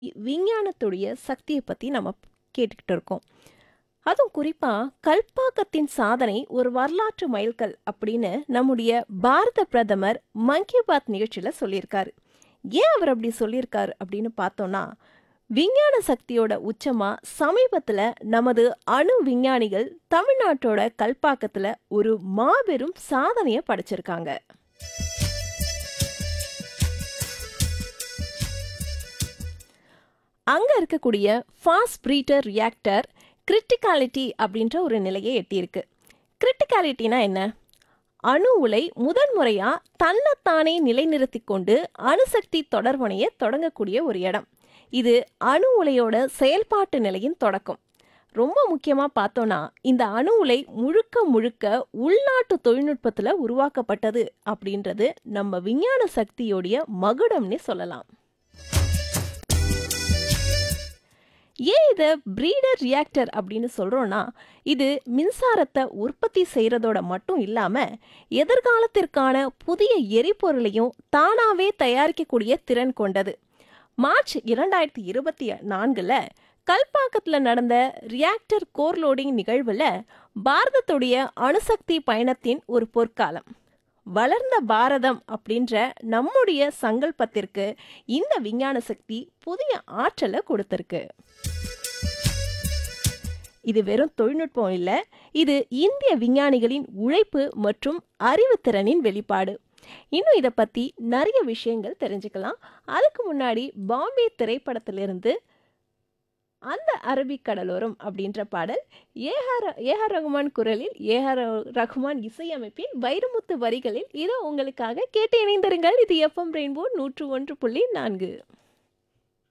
இ- விஞ்ஞானத்துடைய சக்தியை பற்றி நம்ம கேட்டுக்கிட்டு இருக்கோம் அதுவும் குறிப்பாக கல்பாக்கத்தின் சாதனை ஒரு வரலாற்று மைல்கல் அப்படின்னு நம்முடைய பாரத பிரதமர் மன் கி பாத் நிகழ்ச்சியில் சொல்லியிருக்காரு ஏன் அவர் அப்படி சொல்லியிருக்காரு அப்படின்னு பார்த்தோன்னா விஞ்ஞான சக்தியோட உச்சமா சமீபத்தில் நமது அணு விஞ்ஞானிகள் தமிழ்நாட்டோட கல்பாக்கத்தில் ஒரு மாபெரும் சாதனையை படைச்சிருக்காங்க அங்கே இருக்கக்கூடிய ஃபாஸ்ட் ப்ரீட்டர் ரியாக்டர் கிரிட்டிகாலிட்டி அப்படின்ற ஒரு நிலையை எட்டியிருக்கு கிரிட்டிகாலிட்டினா என்ன அணு உலை முதன்முறையாக தன்னைத்தானே நிலைநிறுத்தி கொண்டு அணுசக்தி தொடர்பணையை தொடங்கக்கூடிய ஒரு இடம் இது அணு உலையோட செயல்பாட்டு நிலையின் தொடக்கம் ரொம்ப முக்கியமாக பார்த்தோன்னா இந்த அணு உலை முழுக்க முழுக்க உள்நாட்டு தொழில்நுட்பத்தில் உருவாக்கப்பட்டது அப்படின்றது நம்ம விஞ்ஞான சக்தியோடைய மகுடம்னே சொல்லலாம் ஏன் இதை பிரீடர் ரியாக்டர் அப்படின்னு சொல்கிறோன்னா இது மின்சாரத்தை உற்பத்தி செய்கிறதோட மட்டும் இல்லாமல் எதிர்காலத்திற்கான புதிய எரிபொருளையும் தானாகவே தயாரிக்கக்கூடிய திறன் கொண்டது மார்ச் இரண்டாயிரத்தி இருபத்தி நான்கில் கல்பாக்கத்தில் நடந்த ரியாக்டர் கோர் லோடிங் நிகழ்வில் பாரதத்துடைய அணுசக்தி பயணத்தின் ஒரு பொற்காலம் வளர்ந்த பாரதம் அப்படின்ற நம்முடைய சங்கல்பத்திற்கு இந்த விஞ்ஞான சக்தி புதிய ஆற்றலை கொடுத்திருக்கு இது வெறும் தொழில்நுட்பம் இல்லை இது இந்திய விஞ்ஞானிகளின் உழைப்பு மற்றும் அறிவுத்திறனின் வெளிப்பாடு இன்னும் இதை பற்றி நிறைய விஷயங்கள் தெரிஞ்சுக்கலாம் அதுக்கு முன்னாடி பாம்பே திரைப்படத்திலிருந்து அந்த அரபிக் கடலோரம் அப்படின்ற பாடல் ஏஆர் ஏஆர் ரகுமான் குரலில் ஏஆர் ரகுமான் இசையமைப்பில் வைரமுத்து வரிகளில் இதோ உங்களுக்காக கேட்டு இணைந்திருங்கள் இது எஃப்எம் ரெயின்போ நூற்று ஒன்று புள்ளி நான்கு